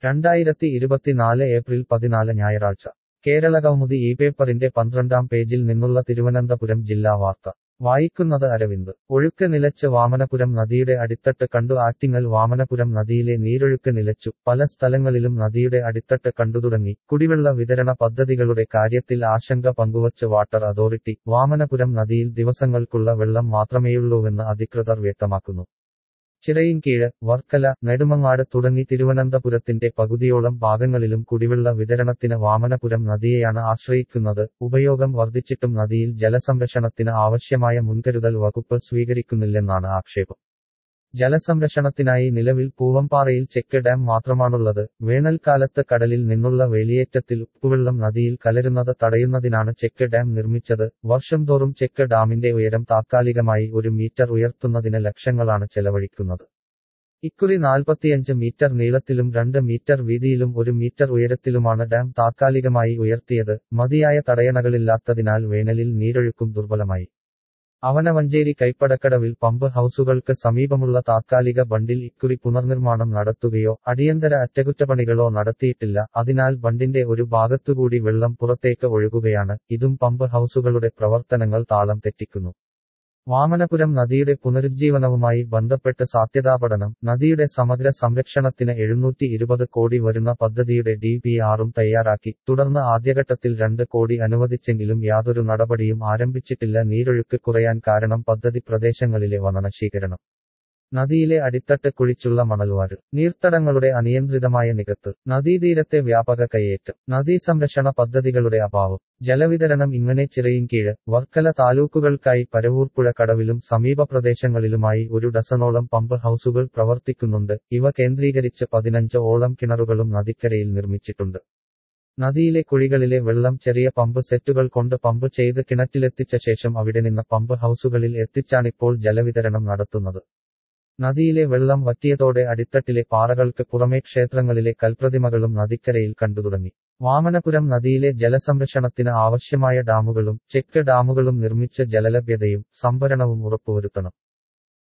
രണ്ടായിരത്തി ഇരുപത്തിനാല് ഏപ്രിൽ പതിനാല് ഞായറാഴ്ച കേരള കൗമുദി ഈ പേപ്പറിന്റെ പന്ത്രണ്ടാം പേജിൽ നിന്നുള്ള തിരുവനന്തപുരം ജില്ലാ വാർത്ത വായിക്കുന്നത് അരവിന്ദ് ഒഴുക്ക് നിലച്ച് വാമനപുരം നദിയുടെ അടിത്തട്ട് കണ്ടു ആറ്റിങ്ങൽ വാമനപുരം നദിയിലെ നീരൊഴുക്ക് നിലച്ചു പല സ്ഥലങ്ങളിലും നദിയുടെ അടിത്തട്ട് കണ്ടുതുടങ്ങി കുടിവെള്ള വിതരണ പദ്ധതികളുടെ കാര്യത്തിൽ ആശങ്ക പങ്കുവച്ച് വാട്ടർ അതോറിറ്റി വാമനപുരം നദിയിൽ ദിവസങ്ങൾക്കുള്ള വെള്ളം മാത്രമേയുള്ളൂവെന്ന് അധികൃതർ വ്യക്തമാക്കുന്നു ചിറയിൻകീഴ് വർക്കല നെടുമങ്ങാട് തുടങ്ങി തിരുവനന്തപുരത്തിന്റെ പകുതിയോളം ഭാഗങ്ങളിലും കുടിവെള്ള വിതരണത്തിന് വാമനപുരം നദിയെയാണ് ആശ്രയിക്കുന്നത് ഉപയോഗം വർദ്ധിച്ചിട്ടും നദിയിൽ ജലസംരക്ഷണത്തിന് ആവശ്യമായ മുൻകരുതൽ വകുപ്പ് സ്വീകരിക്കുന്നില്ലെന്നാണ് ആക്ഷേപം ജലസംരക്ഷണത്തിനായി നിലവിൽ പൂവംപാറയിൽ ചെക്ക് ഡാം മാത്രമാണുള്ളത് വേനൽക്കാലത്ത് കടലിൽ നിന്നുള്ള വേലിയേറ്റത്തിൽ ഉപ്പുവെള്ളം നദിയിൽ കലരുന്നത് തടയുന്നതിനാണ് ചെക്ക് ഡാം നിർമ്മിച്ചത് വർഷം തോറും ചെക്ക് ഡാമിന്റെ ഉയരം താത്കാലികമായി ഒരു മീറ്റർ ഉയർത്തുന്നതിന് ലക്ഷങ്ങളാണ് ചെലവഴിക്കുന്നത് ഇക്കുറി നാൽപ്പത്തിയഞ്ച് മീറ്റർ നീളത്തിലും രണ്ട് മീറ്റർ വീതിയിലും ഒരു മീറ്റർ ഉയരത്തിലുമാണ് ഡാം താത്കാലികമായി ഉയർത്തിയത് മതിയായ തടയണകളില്ലാത്തതിനാൽ വേനലിൽ നീരൊഴുക്കും ദുർബലമായി അവനവഞ്ചേരി കൈപ്പടക്കടവിൽ പമ്പ് ഹൌസുകൾക്ക് സമീപമുള്ള താത്കാലിക ബണ്ടിൽ ഇക്കുറി പുനർനിർമ്മാണം നടത്തുകയോ അടിയന്തര അറ്റകുറ്റപ്പണികളോ നടത്തിയിട്ടില്ല അതിനാൽ ബണ്ടിന്റെ ഒരു ഭാഗത്തുകൂടി വെള്ളം പുറത്തേക്ക് ഒഴുകുകയാണ് ഇതും പമ്പ് ഹൌസുകളുടെ പ്രവർത്തനങ്ങൾ താളം തെറ്റിക്കുന്നു വാമനപുരം നദിയുടെ പുനരുജ്ജീവനവുമായി ബന്ധപ്പെട്ട് സാധ്യതാപഠനം നദിയുടെ സമഗ്ര സംരക്ഷണത്തിന് എഴുന്നൂറ്റി ഇരുപത് കോടി വരുന്ന പദ്ധതിയുടെ ഡി പി ആറും തയ്യാറാക്കി തുടർന്ന് ആദ്യഘട്ടത്തിൽ രണ്ട് കോടി അനുവദിച്ചെങ്കിലും യാതൊരു നടപടിയും ആരംഭിച്ചിട്ടില്ല നീരൊഴുക്ക് കുറയാൻ കാരണം പദ്ധതി പ്രദേശങ്ങളിലെ വനനശീകരണം നദിയിലെ അടിത്തട്ട് കുഴിച്ചുള്ള മണൽവാര് നീർത്തടങ്ങളുടെ അനിയന്ത്രിതമായ നികത്ത് നദീതീരത്തെ വ്യാപക കയ്യേറ്റം നദീ സംരക്ഷണ പദ്ധതികളുടെ അഭാവം ജലവിതരണം ഇങ്ങനെ ചിറയിൻകീഴ് വർക്കല താലൂക്കുകൾക്കായി പരവൂർപ്പുഴ കടവിലും സമീപ പ്രദേശങ്ങളിലുമായി ഒരു ഡസനോളം പമ്പ് ഹൌസുകൾ പ്രവർത്തിക്കുന്നുണ്ട് ഇവ കേന്ദ്രീകരിച്ച് പതിനഞ്ച് ഓളം കിണറുകളും നദിക്കരയിൽ നിർമ്മിച്ചിട്ടുണ്ട് നദിയിലെ കുഴികളിലെ വെള്ളം ചെറിയ പമ്പ് സെറ്റുകൾ കൊണ്ട് പമ്പ് ചെയ്ത് കിണറ്റിലെത്തിച്ച ശേഷം അവിടെ നിന്ന് പമ്പ് ഹൌസുകളിൽ എത്തിച്ചാണിപ്പോൾ ജലവിതരണം നടത്തുന്നത് നദിയിലെ വെള്ളം വറ്റിയതോടെ അടിത്തട്ടിലെ പാറകൾക്ക് പുറമെ ക്ഷേത്രങ്ങളിലെ കൽപ്രതിമകളും നദിക്കരയിൽ കണ്ടുതുടങ്ങി വാമനപുരം നദിയിലെ ജലസംരക്ഷണത്തിന് ആവശ്യമായ ഡാമുകളും ചെക്ക് ഡാമുകളും നിർമ്മിച്ച് ജലലഭ്യതയും സംഭരണവും ഉറപ്പുവരുത്തണം